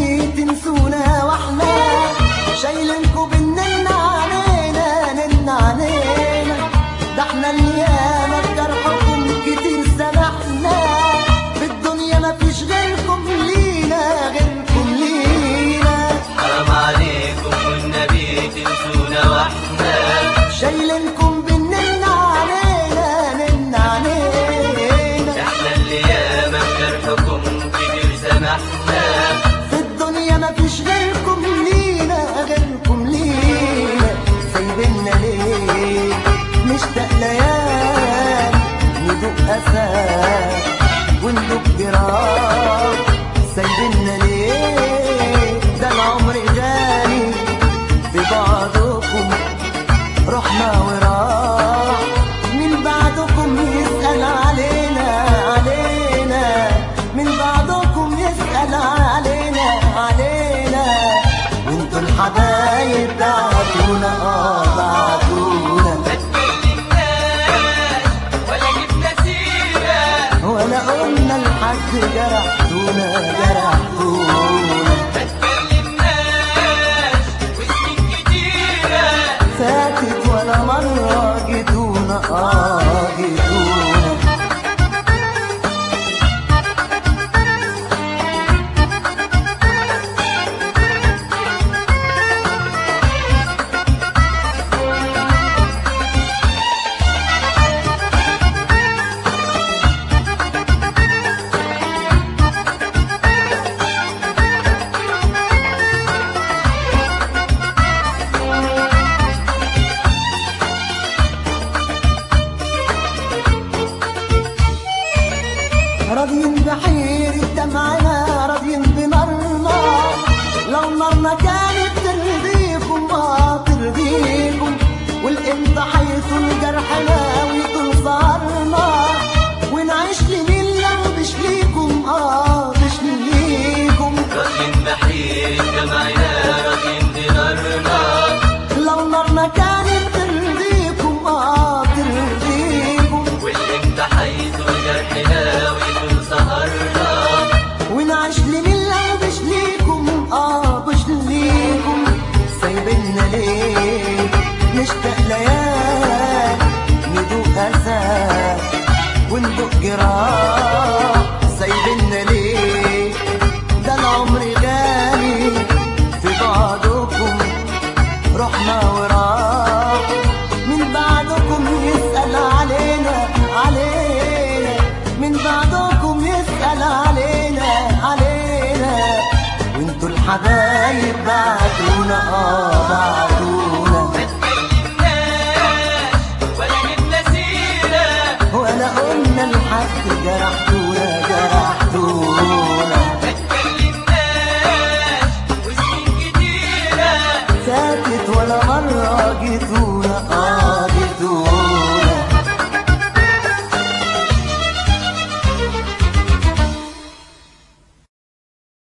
والنبي تنسونا واحنا شايلينكوا بالننا علينا ننا علينا ده احنا اللي ياما بجرحكم كتير سامحنا في الدنيا مفيش غيركم لينا غيركم لينا حرام عليكم والنبي تنسونا واحنا شايلينكم بالننا علينا ننا علينا احنا اللي ياما بجرحكم كتير سامحنا في الدنيا مفيش غيركم لينا غيركم لينا سايبنا ليه نشتاق ليالي ندوق أساس وندوق جراح سايبنا ليه ده العمر غالي في بعضكم رحنا وراح من بعدكم يسأل علينا علينا من بعدكم يسأل علينا علينا وانتوا الحبايب بعتونا اه بعتونا ما تكلمناش ولا جبنا سيرة ولا قلنا الحق جرحتونا جرحتونا ما تكلمناش وسنين كتيرة فاتت ولا مرة جيتونا اه جيتونا راضيين بحير دمعنا راضيين بنارنا لو نارنا كانت ترضيكم ما ترضيكم والامتى حيطول جرحنا ويطول صارنا ونعيش لمين لو مش ليكم اه مش ليكم راضين بحير دمعنا راضين بنارنا لو نارنا كانت ترضيكم اه ترضيكم والامتى حيطول جرحنا ويطول سهرنا ونعيش لمين لو مش ليكم اه مش ليكم سايبنا ليه نشتاق ليالي ندوق اسى وندوق جراح سايبنا ليه ده العمر غالي في بعضكم رحنا وراح من بعدكم يسأل علينا علينا من بعدكم يسأل علينا علينا وانتوا الحبايب بعتونا اه بعتونا ما تكلمناش ولا جبنا سيرة ولا قلنا الحق جرح